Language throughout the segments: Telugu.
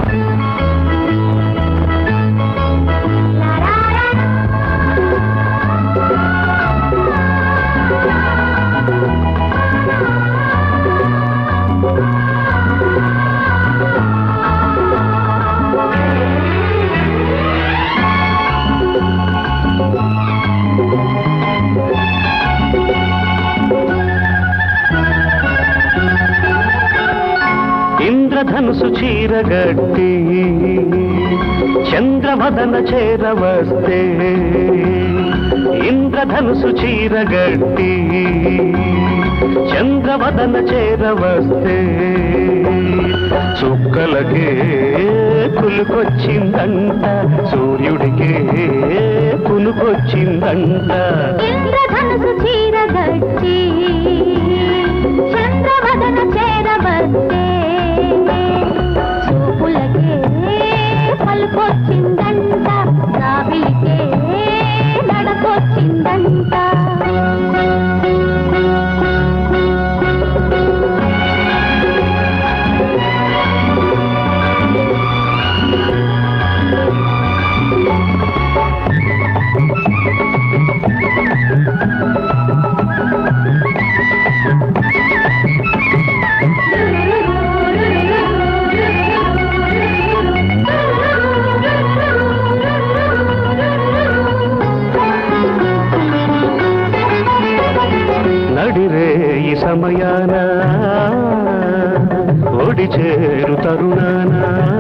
ఇంద్రధనుసు చీరగట్టి చంద్రవదన చేరవస్తే ఇంద్రధనుసు చీరగట్టి చంద్రవదన చేరవస్తే చుక్కలకే కులుకొచ్చిందంట సూర్యుడికే కునుకొచ్చిందంట ఇంద్రధనుసు చీరగట్టి చంద్రవదన చేరవస్తే చూపులకే పలుకొచ్చిందంట రావిలికే నడకొచ్చిందంట నడిరే ఈ సమయాన ఒడి చేరు తరుణాన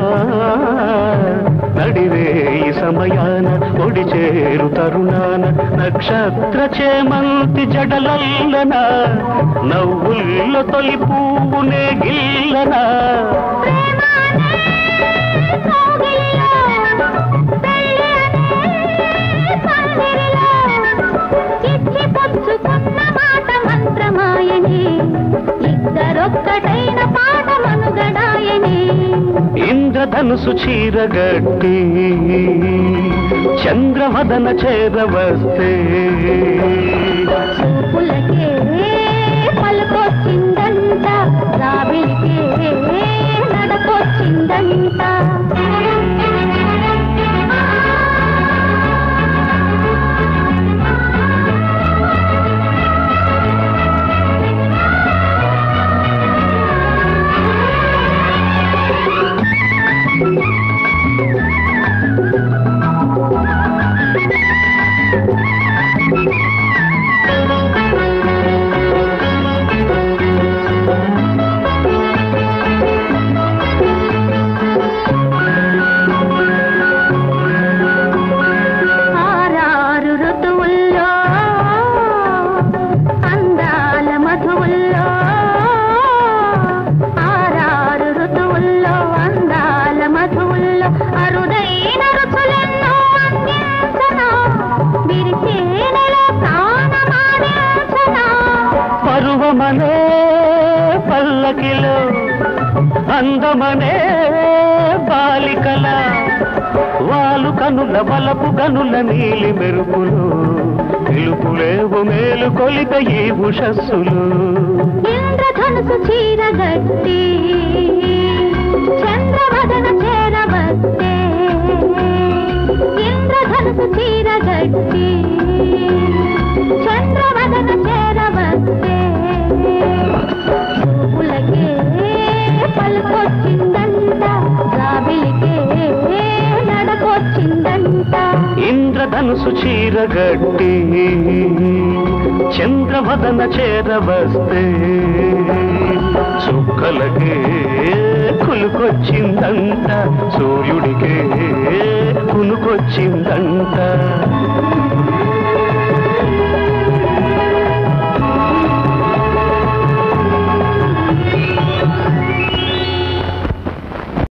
నడిరే ఈ సమయాన ఒడి చేరు తరుణాన నక్షత్ర చేమంతి జడలల్లన నవ్వుల్లో తొలి పువ్వునే గిల్లనా ఇద్దరొక్కటైన పాట మనుగడాయని ఇంద్రధనుసు చీరగట్టి చంద్రవదన చేరవస్తే చూపులకే పలుకొచ్చిందంట రావిలికే నడకొచ్చిందంట ఆరారు ఋతువుల్లో అందాల మధువుల్లో ఆరారు ఋతువుల్లో అందాల మధువుల్లో అరుదైన రుచులెన్నో అందించనా విరిసే నెల ప్రాణమాడించనా పరువమనే పల్లకిలో అందమనే బాలికల వాలు కనుల బలపు కనుల నీలి మెరుపులు తెలుపులేవు మేలు కొలిక ఈ ఉషస్సులు ఇంద్రధనుసు చీరగట్టి చంద్రవదన చేరవస్తే ఇంద్రధనుసు చీరగట్టి చంద్రవదన చేరవస్తే చూపులకే పలుకొచ్చిందంట రావిలికే నడకొచ్చిందంట ఇంద్రధనుసు చీరగట్టి చంద్రవదన చేరవస్తే చుక్కలకే కులుకొచ్చిందంట సూర్యుడికే కునుకొచ్చిందంట